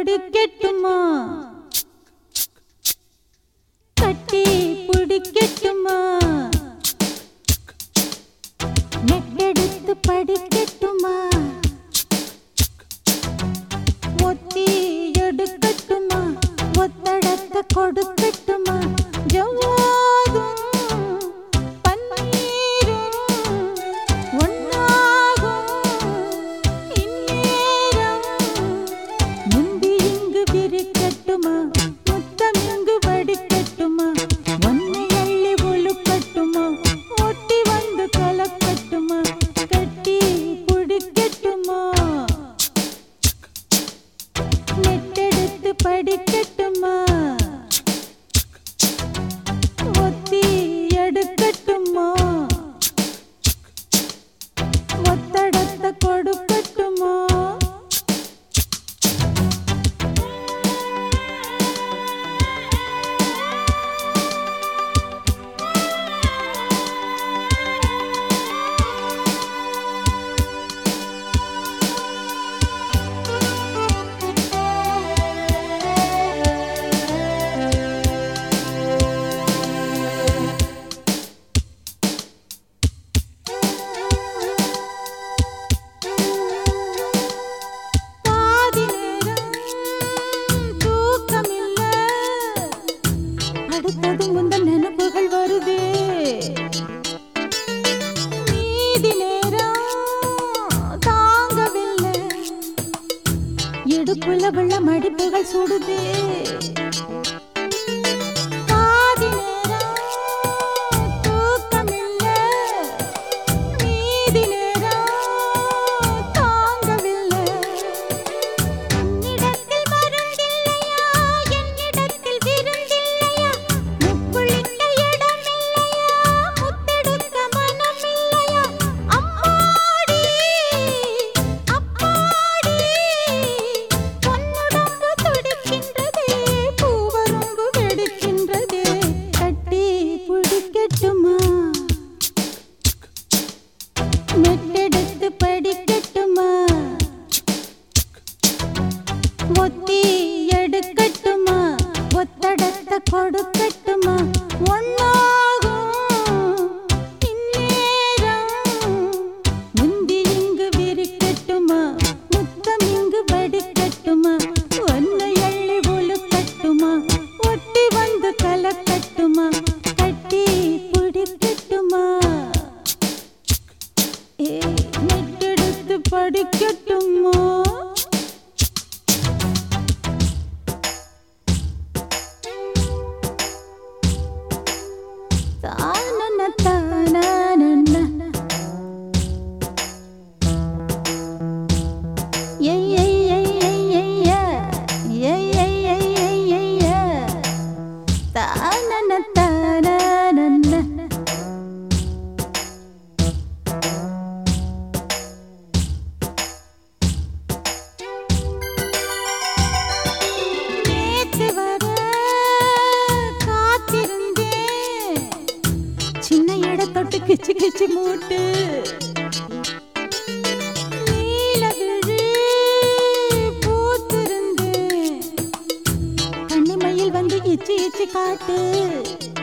படிக்கட்டுமா கட்டி பிடிக்கட்டுமா நெட்டெடுத்து படிக்கட்டுமா ஒத்தி எடுக்கட்டுமா ஒத்தடத்தை கொடுக்கட்டுமா ஜவ்வாதும் பன்னீரும் ஒன்னாகும் இந்நேரம் முந்தி இங்கு விரிக்கட்டுமா முத்தம் இங்கு வடிக்கட்டுமா ஒன்னை அள்ளி ஒழுக்கட்டுமா ஒட்டி வந்து கலக்கட்டுமா கட்டி பிடிக்கட்டுமா நெட்டெடுத்து படிக்கட்டுமா ஒத்தி எடுக்கட்டுமா ஒத்தடத்தை கொடுக்கட்டுமா பாதி நேரம் தூக்கமில்ல அடுத்தது முந்த நினைப்புகள் வருதே மீதி நேரம் தாங்கவில்லை இடுப்புல உள்ள மடிப்புகள் சுடுதே பாதி நேரம் தூக்கமில்ல மீதி நேரம் தாங்கவில்லை உன்னிடத்தில் மருந்தில்லையா என்னிடத்தில் விருந்தில்லையா முக்குளிக்க இடமில்லையா முத்தெடுக்க மனமில்லையா அம்மாடி அப்பாடி பொன்னுடம்பு துடிக்கின்றதே பூவரம்பு வெடிக்கின்றதே கட்டி பிடிக்கட்டுமா மெட்டெடுத்து படிக்கட்டுமா ஒத்தி எடுக்கட்டுமா ஒத்தடத்தை கொடுக்கட்டுமா ஒன்னாகும் இந்நேரம் முந்தி இங்கு விரிக்கட்டுமா முத்தம் இங்கு வடிக்கட்டுமா ஒன்னை அள்ளி ஒழுக்கட்டுமா ஒட்டி வந்து கலக்கட்டுமா கட்டி பிடிக்கட்டுமா ஏ நெட்டெடுத்து படிக்கட்டுமா தானன தானன ஏய் ஏய் ஏய் ஏய் ஏய் ஏய் ஏய் ஏய் ஏய் ஏய் ஏய் தானன தானன நேத்து வர காத்திருந்தேன் சின்ன எடை தொட்டு கிச்சு கிச்சு மூட்டு நீலவிழி பூத்திருந்தேன் கண்ணிமையில் வந்து இச்சி இச்சி காட்டு